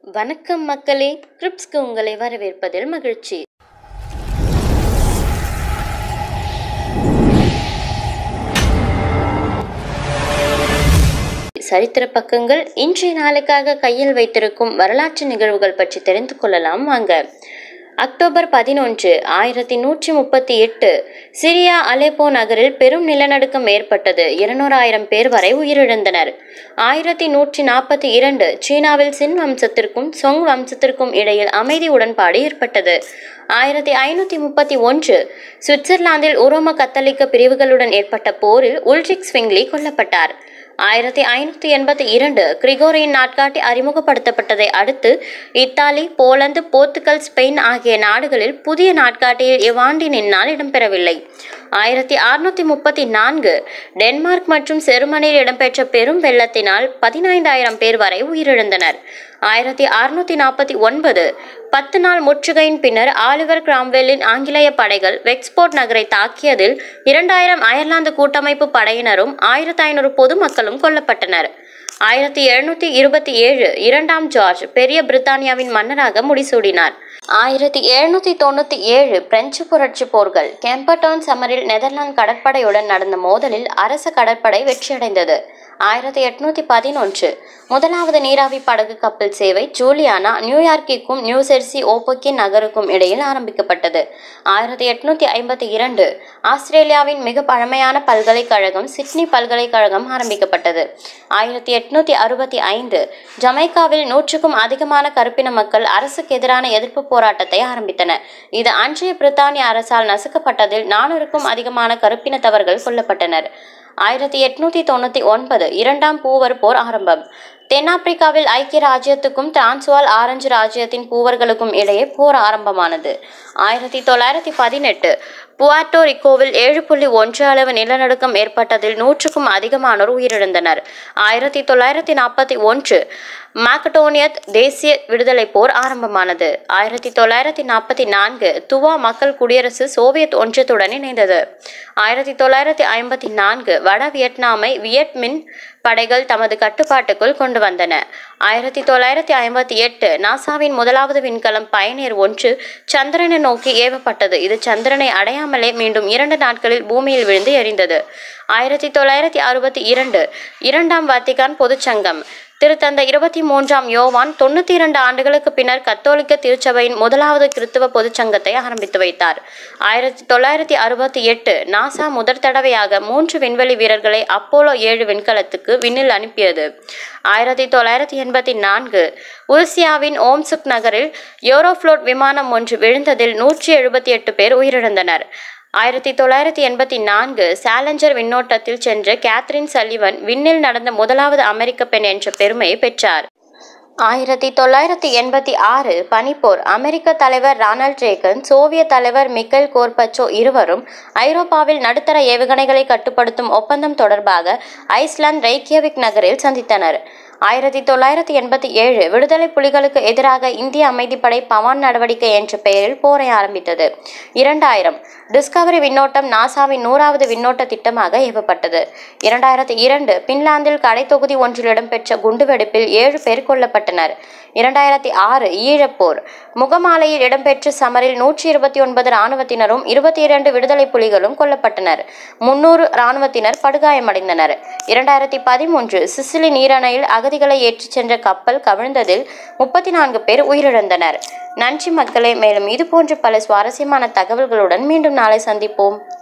வணக்கம் மக்களே கிரிப்ஸ்க்கு உங்களை வரவேற்பதில் மகிழ்ச்சி சரித்திர பக்கங்கள் இன்றைய நாளுக்காக கையில் வைத்திருக்கும் வரலாற்று நிகழ்வுகள் பற்றி தெரிந்து கொள்ளலாம் வாங்க அக்டோபர் பதினொன்று ஆயிரத்தி நூற்றி முப்பத்தி எட்டு சிரியா அலேப்போ நகரில் பெரும் நிலநடுக்கம் ஏற்பட்டது இருநூறாயிரம் பேர் வரை உயிரிழந்தனர் ஆயிரத்தி நூற்றி நாற்பத்தி இரண்டு சீனாவில் சின் வம்சத்திற்கும் சொங் வம்சத்திற்கும் இடையில் அமைதி உடன்பாடு ஏற்பட்டது ஆயிரத்தி ஐநூற்றி முப்பத்தி ஒன்று சுவிட்சர்லாந்தில் உரோம கத்தோலிக்க பிரிவுகளுடன் ஏற்பட்ட போரில் உல்ரிக் ஸ்விங்லி கொல்லப்பட்டார் ஆயிரத்தி ஐநூற்றி எண்பத்தி இரண்டு கிரிகோரியின் நாட்காட்டி அறிமுகப்படுத்தப்பட்டதை அடுத்து இத்தாலி போலந்து போர்த்துகல் ஸ்பெயின் ஆகிய நாடுகளில் புதிய நாட்காட்டியில் இவ்வாண்டின் இந்நாள் இடம்பெறவில்லை ஆயிரத்தி அறுநூத்தி முப்பத்தி நான்கு டென்மார்க் மற்றும் செருமனியில் இடம்பெற்ற பெரும் வெள்ளத்தினால் பதினைந்தாயிரம் பேர் வரை உயிரிழந்தனர் ஆயிரத்தி அறுநூத்தி நாற்பத்தி ஒன்பது பத்து நாள் முற்றுகையின் பின்னர் ஆலிவர் கிராம்வெல்லின் ஆங்கிலேய படைகள் வெக்ஸ்போர்ட் நகரை தாக்கியதில் இரண்டாயிரம் அயர்லாந்து கூட்டமைப்பு படையினரும் ஆயிரத்தி ஐநூறு பொதுமக்களும் கொல்லப்பட்டனர் ஆயிரத்தி எழுநூத்தி இருபத்தி ஏழு இரண்டாம் ஜார்ஜ் பெரிய பிரித்தானியாவின் மன்னராக முடிசூடினார் ஆயிரத்தி எழுநூத்தி தொண்ணூத்தி ஏழு பிரெஞ்சு புரட்சி போர்கள் கேம்பர்டவுன் சமரில் நெதர்லாந்து கடற்படையுடன் நடந்த மோதலில் அரச கடற்படை வெற்றியடைந்தது ஆயிரத்தி எட்நூத்தி பதினொன்று முதலாவது நீராவி படகு கப்பல் சேவை ஜூலியானா நியூயார்க்கிற்கும் நியூசெர்சி ஓப்போக்கின் நகருக்கும் இடையில் ஆரம்பிக்கப்பட்டது ஆயிரத்தி எட்நூத்தி ஐம்பத்தி இரண்டு ஆஸ்திரேலியாவின் மிக பழமையான பல்கலைக்கழகம் சிட்னி பல்கலைக்கழகம் ஆரம்பிக்கப்பட்டது ஆயிரத்தி எட்நூத்தி அறுபத்தி ஐந்து ஜமைக்காவில் நூற்றுக்கும் அதிகமான கருப்பின மக்கள் அரசுக்கு எதிரான எதிர்ப்பு போராட்டத்தை ஆரம்பித்தனர் இது அன்றைய பிரித்தானிய அரசால் நசுக்கப்பட்டதில் நானூறுக்கும் அதிகமான கருப்பினத்தவர்கள் கொல்லப்பட்டனர் ஆயிரத்தி எட்நூத்தி தொண்ணூத்தி ஒன்பது இரண்டாம் பூவர் போர் ஆரம்பம் தென்னாப்பிரிக்காவில் ஐக்கிய ராஜ்யத்துக்கும் டிரான்ஸ்வால் ஆரஞ்சு ராஜ்யத்தின் பூவர்களுக்கும் இடையே போர் ஆரம்பமானது ஆயிரத்தி தொள்ளாயிரத்தி பதினெட்டு புவார்டோ ரிக்கோவில் ஏழு புள்ளி ஒன்று அளவு நிலநடுக்கம் ஏற்பட்டதில் நூற்றுக்கும் அதிகமானோர் உயிரிழந்தனர் ஆயிரத்தி தொள்ளாயிரத்தி நாற்பத்தி ஒன்று மாக்கடோனியத் தேசிய விடுதலை போர் ஆரம்பமானது ஆயிரத்தி தொள்ளாயிரத்தி நாற்பத்தி நான்கு துவா மக்கள் குடியரசு சோவியத் ஒன்றியத்துடன் இணைந்தது ஆயிரத்தி தொள்ளாயிரத்தி ஐம்பத்தி நான்கு வட வியட்நாமை வியட்மின் படைகள் தமது கட்டுப்பாட்டுக்குள் கொண்டு வந்தன ஆயிரத்தி தொள்ளாயிரத்தி ஐம்பத்தி எட்டு நாசாவின் முதலாவது விண்கலம் பயணியர் ஒன்று சந்திரனை நோக்கி ஏவப்பட்டது இது சந்திரனை அடையாமலே மீண்டும் இரண்டு நாட்களில் பூமியில் விழுந்து எரிந்தது ஆயிரத்தி தொள்ளாயிரத்தி அறுபத்தி இரண்டு இரண்டாம் வத்திகான் பொதுச்சங்கம் திருத்தந்த இருபத்தி மூன்றாம் யோவான் தொண்ணூத்தி இரண்டு ஆண்டுகளுக்கு பின்னர் கத்தோலிக்க திருச்சபையின் முதலாவது கிறித்துவ பொதுச்சங்கத்தை ஆரம்பித்து வைத்தார் ஆயிரத்தி தொள்ளாயிரத்தி அறுபத்தி எட்டு நாசா முதற் தடவையாக மூன்று விண்வெளி வீரர்களை அப்போலோ ஏழு விண்கலத்துக்கு விண்ணில் அனுப்பியது ஆயிரத்தி தொள்ளாயிரத்தி எண்பத்தி நான்கு உருசியாவின் ஓம்சுக் நகரில் யூரோஃப்ளோட் விமானம் ஒன்று விழுந்ததில் நூற்றி எழுபத்தி எட்டு பேர் உயிரிழந்தனர் ஆயிரத்தி தொள்ளாயிரத்தி எண்பத்தி நான்கு சாலஞ்சர் விண்ணோட்டத்தில் சென்ற கேத்ரின் சல்லிவன் விண்ணில் நடந்த முதலாவது அமெரிக்க பெண் என்ற பெருமையை பெற்றார் ஆயிரத்தி தொள்ளாயிரத்தி எண்பத்தி ஆறு பனிப்போர் அமெரிக்க தலைவர் ரானால்ட் ரேகன் சோவியத் தலைவர் மிக்கல் கோர்பச்சோ இருவரும் ஐரோப்பாவில் நடுத்தர ஏவுகணைகளை கட்டுப்படுத்தும் ஒப்பந்தம் தொடர்பாக ஐஸ்லாந்து ரெய்கியவிக் நகரில் சந்தித்தனர் ஆயிரத்தி தொள்ளாயிரத்தி எண்பத்தி ஏழு விடுதலை புலிகளுக்கு எதிராக இந்திய அமைதிப்படை பவான் நடவடிக்கை என்ற பெயரில் போரை ஆரம்பித்தது இரண்டாயிரம் டிஸ்கவரி விண்ணோட்டம் நாசாவின் நூறாவது விண்ணோட்ட திட்டமாக ஏவப்பட்டது இரண்டாயிரத்தி இரண்டு பின்லாந்தில் கடைத்தொகுதி ஒன்றில் இடம்பெற்ற குண்டுவெடிப்பில் ஏழு பேர் கொல்லப்பட்டனர் இரண்டாயிரத்தி ஆறு ஈழப்போர் முகமாலையில் இடம்பெற்ற சமரில் நூற்றி இருபத்தி ஒன்பது இராணுவத்தினரும் இருபத்தி இரண்டு விடுதலை புலிகளும் கொல்லப்பட்டனர் முன்னூறு இராணுவத்தினர் படுகாயமடைந்தனர் இரண்டாயிரத்தி பதிமூன்று சிசிலி நீரணையில் அகதிகளை ஏற்றிச் சென்ற கப்பல் கவிழ்ந்ததில் முப்பத்தி நான்கு பேர் உயிரிழந்தனர் நன்றி மக்களே மேலும் இது போன்ற பல சுவாரஸ்யமான தகவல்களுடன் மீண்டும் நாளை சந்திப்போம்